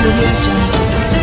audio jungle.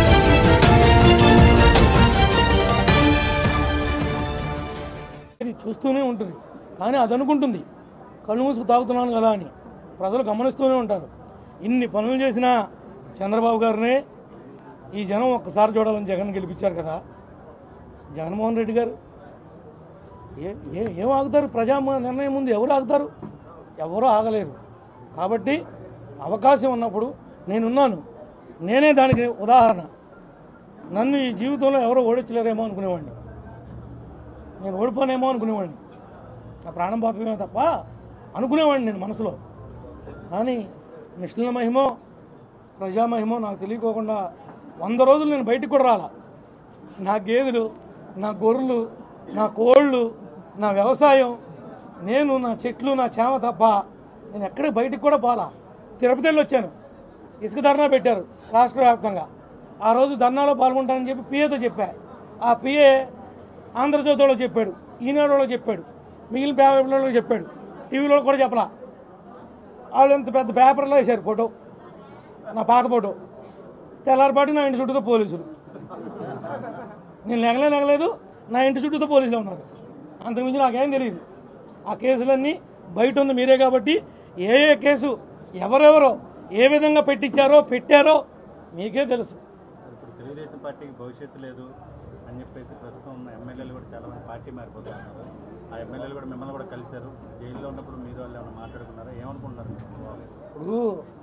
ఇది చూస్తూనే ఉంటుంది కానీ అది అనుకుంటుంది కళ్ళు మూసుకు తాగుతున్నాను కదా అని ప్రజలు గమనిస్తూనే ఉంటారు ఇన్ని పనులు చేసిన చంద్రబాబు గారినే ఈ జనం ఒక్కసారి చూడాలని జగన్ గెలిపించారు కదా జగన్మోహన్ రెడ్డి గారు ఏ ఏ ఏం ఆగుతారు ప్రజా నిర్ణయం ముందు ఎవరు ఆగుతారు ఎవరు ఆగలేరు కాబట్టి అవకాశం ఉన్నప్పుడు నేనున్నాను నేనే దానికి ఉదాహరణ నన్ను ఈ జీవితంలో ఎవరో ఓడించలేరేమో అనుకునేవాడిని నేను ఓడిపోనేమో అనుకునేవాడిని నా ప్రాణం పోతుందేమో తప్ప అనుకునేవాడిని నేను మనసులో కానీ నిష్ఠల మహిమో ప్రజామహిమో నాకు తెలియకోకుండా వంద రోజులు నేను బయటికి కూడా రాలా నా గేదెలు నా గొర్రెలు నా కోళ్ళు నా వ్యవసాయం నేను నా చెట్లు నా చేమ తప్ప నేను ఎక్కడికి బయటికి కూడా పోలా తిరుపతి వెళ్ళి వచ్చాను ఇసుక ధర్నా పెట్టారు రాష్ట్ర వ్యాప్తంగా ఆ రోజు ధర్నాలో పాల్గొంటానని చెప్పి పిఏతో చెప్పా ఆ పిఏ ఆంధ్రజ్యోతిలో చెప్పాడు ఈనాడులో చెప్పాడు మిగిలిన పేపర్లలో చెప్పాడు టీవీలో కూడా చెప్పలా వాళ్ళు ఎంత పెద్ద పేపర్లో వేశారు ఫోటో నా పాత ఫోటో తెల్లారిపాటి నా ఇంటి చుట్టూతో పోలీసులు నేను లెగలే లెగలేదు నా ఇంటి చుట్టూతో పోలీసులు ఉన్నారు అంతకుమించి నాకేం తెలియదు ఆ కేసులన్నీ బయట ఉంది మీరే కాబట్టి ఏ ఏ కేసు ఎవరెవరో ఏ విధంగా పెట్టించారో పెట్టారో మీకే తెలుసు ఇప్పుడు తెలుగుదేశం పార్టీకి భవిష్యత్తు లేదు అని చెప్పేసి ప్రస్తుతం ఉన్న ఎమ్మెల్యేలు కూడా చాలా మంది పార్టీ మారిపోతున్నారు ఆ ఎమ్మెల్యేలు కూడా మిమ్మల్ని కూడా కలిశారు జైల్లో ఉన్నప్పుడు మీరు వాళ్ళు ఏమైనా మాట్లాడుకున్నారా ఏమనుకుంటున్నారు మీరు? ఇప్పుడు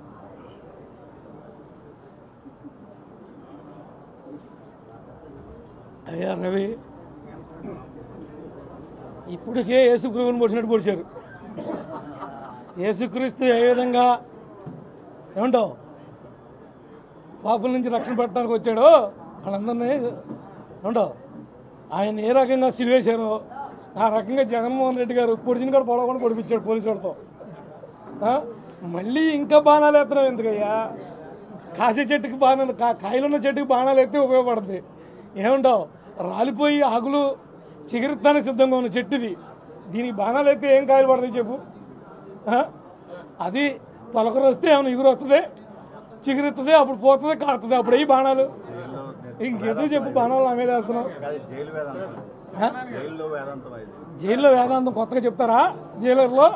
అయ్యా రవి ఇప్పటికే యేసుక్రీస్తుని పొడిచినట్టు పొడిచారు యేసుక్రీస్తు ఏ విధంగా ఏమంటావు పాపల నుంచి రక్షణ పెట్టడానికి వచ్చాడో వాళ్ళందరినీ ఏమంటావు ఆయన ఏ రకంగా సిలివేశారో ఆ రకంగా జగన్మోహన్ రెడ్డి గారు పొడిచిన కూడా పొడవకుండా పొడిపించాడు పోలీసు వాడితో ఆ? మళ్ళీ ఇంకా బాణాలు ఎత్తడం ఎందుకయ్యా కాసే చెట్టుకి బాణాలు కా కాయలున్న చెట్టుకి బాణాలు ఎత్తే ఉపయోగపడుతుంది ఏమంటావు రాలిపోయి ఆకులు చిగురుతానికి సిద్ధంగా ఉన్న చెట్టుది దీనికి బాణాలు ఎత్తే ఏం కాయలు పడతాయి చెప్పు ఆ? అది తొలకరు వస్తే ఏమైనా ఎగురు వస్తుంది చిగురుతుంది అప్పుడు పోతుంది కాడుతుంది అప్పుడు ఈ బాణాలు జైల్లో ఇంకెందుకు చెప్పు బాణాలు నా మీద వేస్తున్నావు కాదు జైలు వేదాంతం ఆ? జైల్లో వేదాంతం ఇది జైల్లో వేదాంతం కొత్తగా చెప్తారా జైలర్లో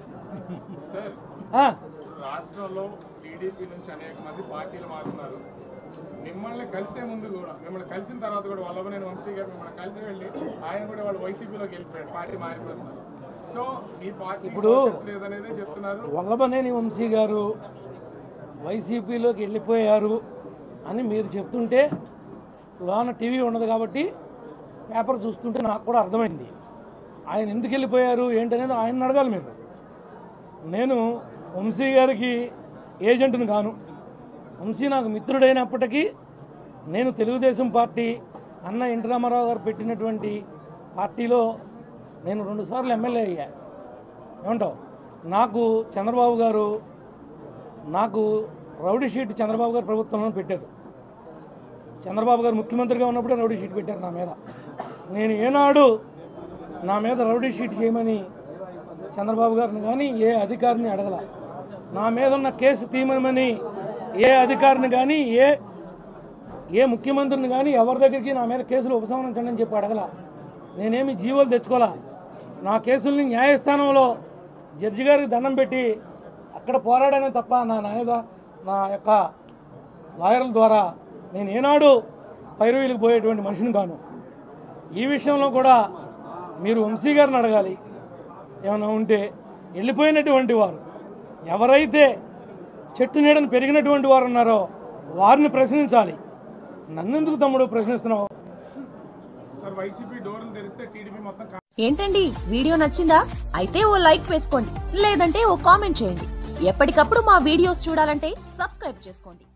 ఆ? రాష్ట్రంలో టీడీపీ నుంచి అనేక మంది పార్టీలు మారుతున్నారు మిమ్మల్ని కలిసే ముందు కూడా మిమ్మల్ని కలిసిన తర్వాత కూడా వల్లభనేని వంశీ గారు మిమ్మల్ని కలిసి వెళ్ళి ఆయన కూడా వాళ్ళు వైసీపీలోకి వెళ్ళిపోయాడు పార్టీ మారిపోతున్నారు సో మీ పార్టీ ఇప్పుడు- భవిష్యత్తు లేదనేదే చెప్తున్నారు వల్లభనేని వంశీ గారు వైసీపీలోకి వెళ్ళిపోయారు అని మీరు చెప్తుంటే లోన టీవీ ఉండదు కాబట్టి పేపర్ చూస్తుంటే నాకు కూడా అర్థమైంది ఆయన ఎందుకు వెళ్ళిపోయారు ఏంటనేది ఆయన అడగాలి మీరు నేను వంశీ గారికి ఏజెంట్ను కాను వంశీ నాకు మిత్రుడైనప్పటికీ నేను తెలుగుదేశం పార్టీ అన్న ఎన్టీ రామారావు గారు పెట్టినటువంటి పార్టీలో నేను రెండుసార్లు ఎమ్మెల్యే అయ్యా ఏమంటావు నాకు చంద్రబాబు గారు నాకు రౌడీ షీట్ చంద్రబాబు గారు ప్రభుత్వంలో పెట్టారు చంద్రబాబు గారు ముఖ్యమంత్రిగా ఉన్నప్పుడే రౌడీ షీట్ పెట్టారు నా మీద నేను ఏనాడు నా మీద రౌడీ షీట్ చేయమని చంద్రబాబు గారిని కానీ ఏ అధికారిని అడగల నా మీద ఉన్న కేసు తీయమని ఏ అధికారిని కానీ ఏ ఏ ముఖ్యమంత్రిని కానీ ఎవరి దగ్గరికి నా మీద కేసులు ఉపసంహరించండి అని చెప్పి అడగల నేనేమి జీవోలు తెచ్చుకోవాలా నా కేసుల్ని న్యాయస్థానంలో జడ్జి గారికి దండం పెట్టి అక్కడ పోరాడానే తప్ప నా నాయద నా యొక్క లాయర్ల ద్వారా నేను ఏనాడు పైరువీలకు పోయేటువంటి మనిషిని కాను ఈ విషయంలో కూడా మీరు వంశీ గారిని అడగాలి ఏమైనా ఉంటే వెళ్ళిపోయినటువంటి వారు ఎవరైతే చెట్టు నీడను పెరిగినటువంటి వారు ఉన్నారో వారిని ప్రశ్నించాలి నన్నెందుకు తమ్ముడు ప్రశ్నిస్తున్నావు సార్ వైసీపీ డోర్లు తెరిస్తే టీడీపీ మొత్తం కా- ఏంటండి వీడియో నచ్చిందా అయితే ఓ లైక్ వేసుకోండి లేదంటే ఓ కామెంట్ చేయండి ఎప్పటికప్పుడు మా వీడియోస్ చూడాలంటే సబ్స్క్రైబ్ చేసుకోండి